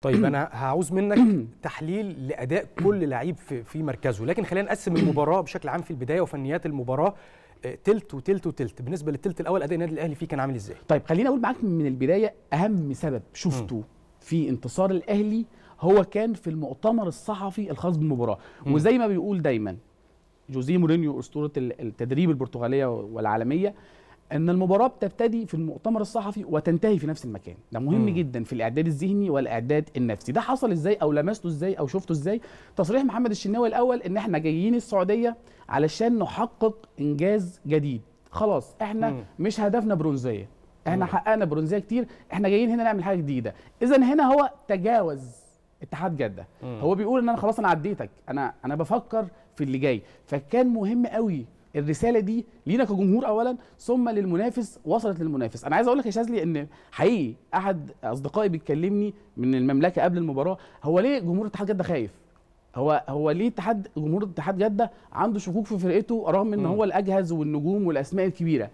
طيب انا هعوز منك تحليل لاداء كل لعيب في في مركزه لكن خلينا نقسم المباراه بشكل عام في البدايه وفنيات المباراه آه، تلت وتلت وتلت بالنسبه للتلت الاول اداء النادي الاهلي فيه كان عامل ازاي طيب خليني اقول معاك من البدايه اهم سبب شفته في انتصار الاهلي هو كان في المؤتمر الصحفي الخاص بالمباراه مم. وزي ما بيقول دايما جوزيه مورينيو اسطوره ال- التدريب البرتغاليه والعالميه ان المباراه بتبتدي في المؤتمر الصحفي وتنتهي في نفس المكان ده مهم مم. جدا في الاعداد الذهني والاعداد النفسي ده حصل ازاي او لمسته ازاي او شفته ازاي تصريح محمد الشناوي الاول ان احنا جايين السعوديه علشان نحقق انجاز جديد خلاص احنا مم. مش هدفنا برونزيه احنا مم. حققنا برونزيه كتير احنا جايين هنا نعمل حاجه جديده اذا هنا هو تجاوز اتحاد جده مم. هو بيقول ان انا خلاص انا عديتك انا انا بفكر في اللي جاي فكان مهم قوي الرساله دي لينا كجمهور اولا ثم للمنافس وصلت للمنافس انا عايز اقول لك يا شاذلي ان حقيقي احد اصدقائي بيكلمني من المملكه قبل المباراه هو ليه جمهور اتحاد جده خايف هو هو ليه اتحاد جمهور اتحاد جده عنده شكوك في فرقته رغم ان مم. هو الاجهز والنجوم والاسماء الكبيره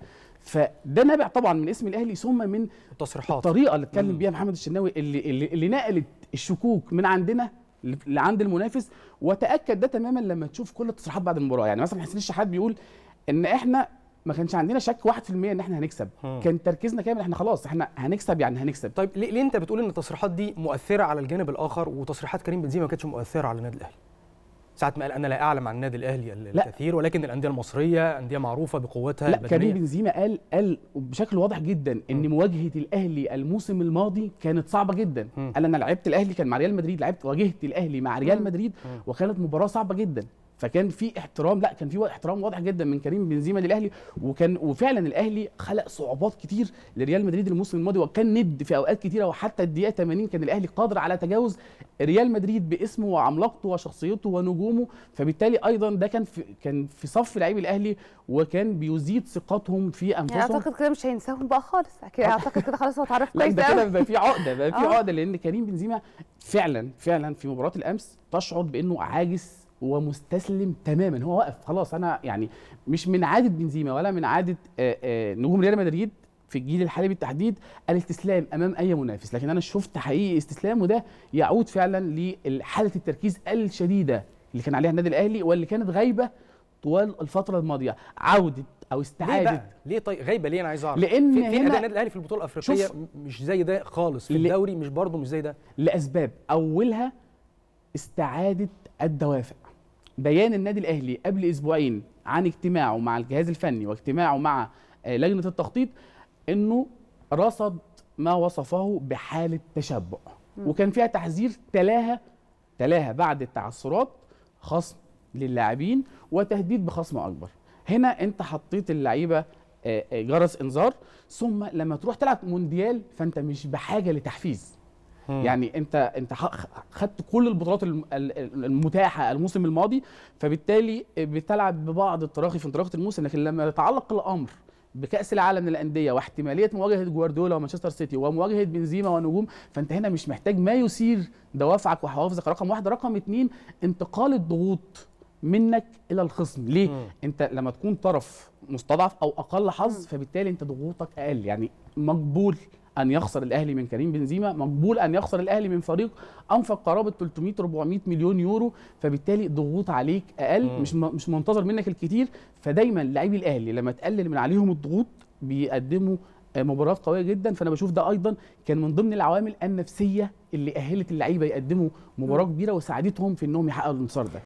فده نابع طبعا من اسم الاهلي ثم من التصريحات الطريقه اللي اتكلم مم. بيها محمد الشناوي اللي, اللي اللي نقلت الشكوك من عندنا ل- لعند المنافس وتاكد ده تماما لما تشوف كل التصريحات بعد المباراه يعني مثلا حسين الشحات بيقول ان احنا ما كانش عندنا شك 1% ان احنا هنكسب مم. كان تركيزنا كامل احنا خلاص احنا هنكسب يعني هنكسب طيب ليه, ليه انت بتقول ان التصريحات دي مؤثره على الجانب الاخر وتصريحات كريم بنزيما ما كانتش مؤثره على النادي الاهلي ساعه ما قال انا لا اعلم عن النادي الاهلي ال- لا. الكثير ولكن الانديه المصريه انديه معروفه بقوتها لا كريم البدنيه بنزيما قال قال بشكل واضح جدا ان مواجهه الاهلي الموسم الماضي كانت صعبه جدا مم. قال انا لعبت الاهلي كان مع ريال مدريد لعبت واجهت الاهلي مع ريال مم. مدريد مم. وكانت مباراه صعبه جدا فكان في احترام لا كان في احترام واضح جدا من كريم بنزيما للاهلي وكان وفعلا الاهلي خلق صعوبات كتير لريال مدريد الموسم الماضي وكان ند في اوقات كتيره وحتى الدقيقه 80 كان الاهلي قادر على تجاوز ريال مدريد باسمه وعملاقته وشخصيته ونجومه فبالتالي ايضا ده كان في كان في صف لاعبي الاهلي وكان بيزيد ثقتهم في يعني انفسهم اعتقد كده مش هينساهم بقى خالص أكيد اعتقد كده خلاص هو اتعرف لا كويس ده كده قوي بقى في عقده بقى في آه. عقده لان كريم بنزيما فعلا فعلا في مباراه الامس تشعر بانه عاجز ومستسلم تماما هو واقف خلاص انا يعني مش من عاده بنزيما ولا من عاده آه، آه، نجوم ريال مدريد في الجيل الحالي بالتحديد الاستسلام امام اي منافس لكن انا شفت حقيقي استسلام وده يعود فعلا لحاله التركيز الشديده اللي كان عليها النادي الاهلي واللي كانت غايبه طوال الفتره الماضيه عوده او ليه استعاده بقى ليه طيب غايبه ليه انا عايز اعرف لأن في, في هنا- اداء النادي الاهلي في البطوله الافريقيه شوف. م- مش زي ده خالص في ل- الدوري مش برضه مش زي ده لاسباب اولها استعاده الدوافع بيان النادي الاهلي قبل اسبوعين عن اجتماعه مع الجهاز الفني واجتماعه مع آه، لجنه التخطيط انه رصد ما وصفه بحاله تشبع وكان فيها تحذير تلاها تلاها بعد التعثرات خصم للاعبين وتهديد بخصم اكبر هنا انت حطيت اللعيبه آه، آه، جرس انذار ثم لما تروح تلعب مونديال فانت مش بحاجه لتحفيز مم. يعني انت انت ح- خدت كل البطولات الم- ال- ال- المتاحه الموسم الماضي فبالتالي بتلعب ببعض التراخي في انطلاقه الموسم لكن لما يتعلق الامر بكاس العالم للانديه واحتماليه مواجهه جوارديولا ومانشستر سيتي ومواجهه بنزيما ونجوم فانت هنا مش محتاج ما يثير دوافعك وحوافزك رقم واحد رقم اتنين انتقال الضغوط منك الى الخصم ليه مم. انت لما تكون طرف مستضعف او اقل حظ فبالتالي انت ضغوطك اقل يعني مقبول ان يخسر الاهلي من كريم بنزيما مقبول ان يخسر الاهلي من فريق انفق قرابه 300 400 مليون يورو فبالتالي ضغوط عليك اقل مم. مش م- مش منتظر منك الكتير فدايما لاعبي الاهلي لما تقلل من عليهم الضغوط بيقدموا آه، مباريات قويه جدا فانا بشوف ده ايضا كان من ضمن العوامل النفسيه اللي اهلت اللعيبه يقدموا مباراه كبيره وساعدتهم في انهم يحققوا الانتصار ده